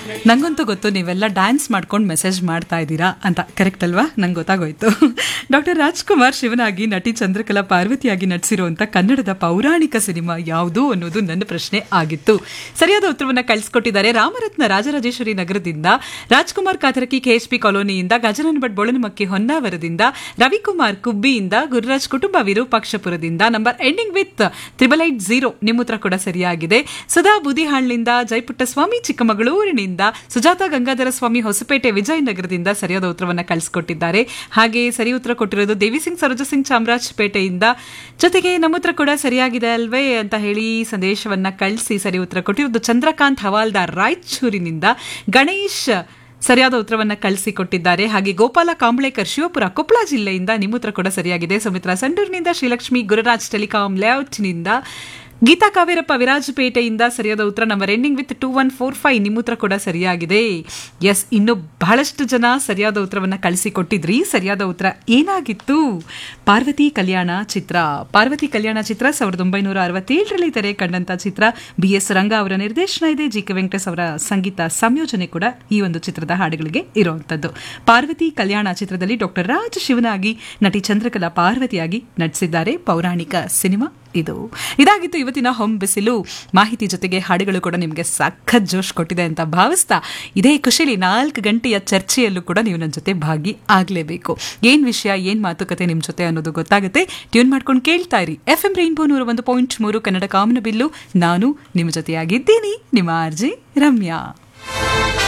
ನಂಗಂತೂ ಗೊತ್ತು ನೀವೆಲ್ಲ ಡ್ಯಾನ್ಸ್ ಮಾಡ್ಕೊಂಡು ಮೆಸೇಜ್ ಮಾಡ್ತಾ ಇದ್ದೀರಾ ಅಂತ ಕರೆಕ್ಟ್ ಅಲ್ವಾ ನಂಗೆ ಗೊತ್ತಾಗೋಯ್ತು ಡಾಕ್ಟರ್ ರಾಜ್ಕುಮಾರ್ ಶಿವನಾಗಿ ನಟಿ ಚಂದ್ರಕಲಾ ಪಾರ್ವತಿಯಾಗಿ ನಟಿಸಿರುವಂಥ ಕನ್ನಡದ ಪೌರಾಣಿಕ ಸಿನಿಮಾ ಯಾವುದು ಅನ್ನೋದು ನನ್ನ ಪ್ರಶ್ನೆ ಆಗಿತ್ತು ಸರಿಯಾದ ಉತ್ತರವನ್ನು ಕಳಿಸ್ಕೊಟ್ಟಿದ್ದಾರೆ ರಾಮರತ್ನ ರಾಜರಾಜೇಶ್ವರಿ ನಗರದಿಂದ ರಾಜ್ಕುಮಾರ್ ಕಾತರಕಿ ಕೆಎಚ್ಪಿ ಕಾಲೋನಿಯಿಂದ ಗಜನನ್ ಭಟ್ ಬೊಳನಮಕ್ಕಿ ಹೊನ್ನಾವರದಿಂದ ರವಿಕುಮಾರ್ ಕುಬ್ಬಿಯಿಂದ ಗುರುರಾಜ್ ಕುಟುಂಬ ವಿರೂಪಾಕ್ಷಪುರದಿಂದ number ending with triple eight zero ನಿಮ್ಮ ಉತ್ತರ ಕೂಡ ಸರಿಯಾಗಿದೆ ಸುಧಾ ಬುದಿಹಾಳ್ನಿಂದ ಜಯಪುಟ್ಟಸ್ವಾಮಿ ಚಿಕ್ಕಮಗಳೂರಿನಿಂದ ಸುಜಾತ ಗಂಗಾಧರ ಸ್ವಾಮಿ ಹೊಸಪೇಟೆ ವಿಜಯನಗರದಿಂದ ಸರಿಯಾದ ಉತ್ತರವನ್ನು ಕಳಿಸ್ಕೊಟ್ಟಿದ್ದಾರೆ ಹಾಗೆ ಸರಿ ಉತ್ತರ ಕೊಟ್ಟಿರೋದು ದೇವಿಸಿಂಗ್ ಸರೋಜ ಸಿಂಗ್ ಚಾಮರಾಜಪೇಟೆಯಿಂದ ಜೊತೆಗೆ ನಮ್ಮ ಉತ್ತರ ಕೂಡ ಸರಿಯಾಗಿದೆ ಅಲ್ವೇ ಅಂತ ಹೇಳಿ ಸಂದೇಶವನ್ನ ಕಳಿಸಿ ಸರಿ ಉತ್ತರ ಕೊಟ್ಟಿರೋದು ಚಂದ್ರಕಾಂತ್ ಹವಾಲ್ದಾರ್ ರಾಯಚೂರಿನಿಂದ ಗಣೇಶ್ ಸರಿಯಾದ ಉತ್ತರವನ್ನ ಕಳಿಸಿಕೊಟ್ಟಿದ್ದಾರೆ ಹಾಗೆ ಗೋಪಾಲ ಕಾಂಬ್ಳೇಕರ್ ಶಿವಪುರ ಕೊಪ್ಪಳ ಜಿಲ್ಲೆಯಿಂದ ನಿಮ್ಮ ಉತ್ತರ ಕೂಡ ಸರಿಯಾಗಿದೆ ಸುಮಿತ್ರಾ ಸಂಡೂರಿನಿಂದ ಶ್ರೀಲಕ್ಷ್ಮಿ ಗುರುರಾಜ್ ಟೆಲಿಕಾಂ ಲೇಔಟ್ನಿಂದ ಗೀತಾ ಕಾವೇರಪ್ಪ ವಿರಾಜಪೇಟೆಯಿಂದ ಸರಿಯಾದ ಉತ್ತರ number ending with two one four five ನಿಮ್ಮ ಉತ್ತರ ಕೂಡ ಸರಿಯಾಗಿದೆ ಎಸ್ ಇನ್ನು ಬಹಳಷ್ಟು ಜನ ಸರಿಯಾದ ಉತ್ತರವನ್ನು ಕಳಿಸಿಕೊಟ್ಟಿದ್ರಿ ಸರಿಯಾದ ಉತ್ತರ ಏನಾಗಿತ್ತು ಪಾರ್ವತಿ ಕಲ್ಯಾಣ ಚಿತ್ರ ಪಾರ್ವತಿ ಕಲ್ಯಾಣ ಚಿತ್ರ ಸಾವಿರದ ಒಂಬೈನೂರ ಅರವತ್ತೇಳರಲ್ಲಿ ತೆರೆ ಕಂಡಂತ ಚಿತ್ರ ಬಿ ಎಸ್ ರಂಗ ಅವರ ನಿರ್ದೇಶನ ಇದೆ ಜಿ ಕೆ ವೆಂಕಟೇಶ್ ಅವರ ಸಂಗೀತ ಸಂಯೋಜನೆ ಕೂಡ ಈ ಒಂದು ಚಿತ್ರದ ಹಾಡುಗಳಿಗೆ ಇರುವಂತದ್ದು ಪಾರ್ವತಿ ಕಲ್ಯಾಣ ಚಿತ್ರದಲ್ಲಿ ಡಾಕ್ಟರ್ ರಾಜ್ ಶಿವನಾಗಿ ನಟಿ ಚಂದ್ರಕಲಾ ಪಾರ್ವತಿಯಾಗಿ ನಟಿಸಿದ್ದಾರೆ ಪೌರಾಣಿಕ ಸಿನಿಮಾ ಇದು ಇದಾಗಿತ್ತು ಇವತ್ತಿನ ಹೊಂ ಬಿಸಿಲು ಮಾಹಿತಿ ಜೊತೆಗೆ ಹಾಡುಗಳು ಕೂಡ ನಿಮಗೆ ಸಖತ್ ಜೋಶ್ ಕೊಟ್ಟಿದೆ ಅಂತ ಭಾವಿಸ್ತಾ ಇದೇ ಖುಷಿಲಿ ನಾಲ್ಕು ಗಂಟೆಯ ಚರ್ಚೆಯಲ್ಲೂ ಕೂಡ ನೀವು ನನ್ನ ಜೊತೆ ಭಾಗಿ ಆಗಲೇಬೇಕು ಏನ್ ವಿಷಯ ಏನ್ ಮಾತುಕತೆ ನಿಮ್ಮ ಜೊತೆ ಅನ್ನೋದು ಗೊತ್ತಾಗುತ್ತೆ ಟ್ಯೂನ್ ಮಾಡ್ಕೊಂಡು ಕೇಳ್ತಾ ಇರಿ ಎಫ್ ಎಂ ರೈನ್ಬೋ ನೂರ ಒಂದು ಪಾಯಿಂಟ್ ಮೂರು ಕನ್ನಡ ಕಾಮನ ಬಿಲ್ಲು ನಾನು ನಿಮ್ಮ ಜೊತೆಯಾಗಿದ್ದೀನಿ ನಿಮ್ಮ ಆರ್ಜಿ ರಮ್ಯಾ